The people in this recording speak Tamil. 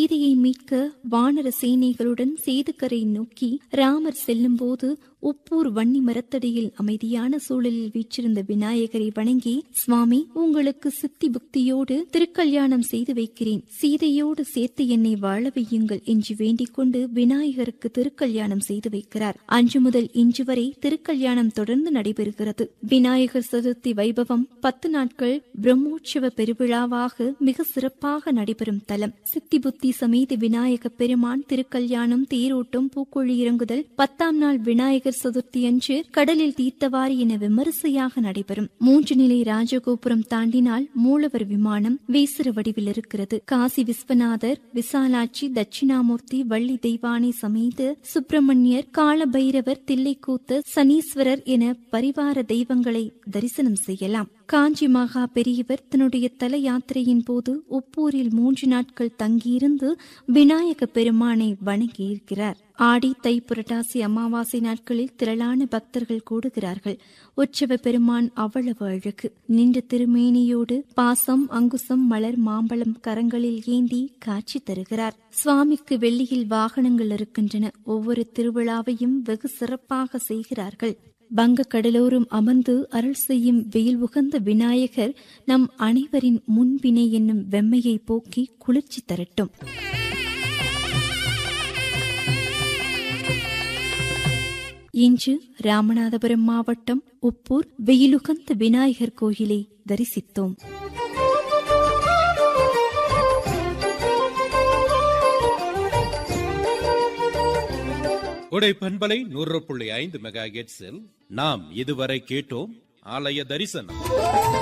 சீதையை மீட்க வானர சேனைகளுடன் சேதுக்கரை நோக்கி ராமர் செல்லும்போது உப்பூர் வன்னி மரத்தடியில் அமைதியான சூழலில் வீற்றிருந்த விநாயகரை வணங்கி சுவாமி உங்களுக்கு சித்தி புக்தியோடு திருக்கல்யாணம் செய்து வைக்கிறேன் சீதையோடு சேர்த்து என்னை வாழ வையுங்கள் என்று வேண்டிக் கொண்டு விநாயகருக்கு திருக்கல்யாணம் செய்து வைக்கிறார் அன்று முதல் இன்று வரை திருக்கல்யாணம் தொடர்ந்து நடைபெறுகிறது விநாயகர் சதுர்த்தி வைபவம் பத்து நாட்கள் பிரம்மோற்சவ பெருவிழாவாக மிக சிறப்பாக நடைபெறும் தலம் சித்தி புத்தி சமேத விநாயக பெருமான் திருக்கல்யாணம் தேரோட்டம் பூக்கொழி இறங்குதல் பத்தாம் நாள் விநாயகர் சதுர்த்தி அன்று கடலில் தீர்த்தவாரி என விமரிசையாக நடைபெறும் மூன்று நிலை ராஜகோபுரம் தாண்டினால் மூலவர் விமானம் வேசுர வடிவில் இருக்கிறது காசி விஸ்வநாதர் விசாலாட்சி தட்சிணாமூர்த்தி வள்ளி தெய்வானை சமேத சுப்பிரமணியர் காலபைரவர் தில்லைக்கூத்தர் சனீஸ்வரர் என பரிவார தெய்வங்களை தரிசனம் செய்யலாம் காஞ்சி மகா பெரியவர் தன்னுடைய தல யாத்திரையின் போது உப்பூரில் மூன்று நாட்கள் தங்கியிருந்து விநாயக பெருமானை வணங்கியிருக்கிறார் ஆடி தை புரட்டாசி அமாவாசை நாட்களில் திரளான பக்தர்கள் கூடுகிறார்கள் உற்சவ பெருமான் அவ்வளவு அழகு நின்ற திருமேனியோடு பாசம் அங்குசம் மலர் மாம்பழம் கரங்களில் ஏந்தி காட்சி தருகிறார் சுவாமிக்கு வெள்ளியில் வாகனங்கள் இருக்கின்றன ஒவ்வொரு திருவிழாவையும் வெகு சிறப்பாக செய்கிறார்கள் வங்க கடலோரம் அமர்ந்து அருள் செய்யும் வெயில் உகந்த விநாயகர் நம் அனைவரின் முன்பினை என்னும் வெம்மையை போக்கி குளிர்ச்சி தரட்டும் இன்று ராமநாதபுரம் மாவட்டம் உப்பூர் வெயிலுகந்த விநாயகர் கோயிலை தரிசித்தோம் உடை பண்பலை நூறு புள்ளி ஐந்து மெகா நாம் இதுவரை கேட்டோம் ஆலய தரிசனம்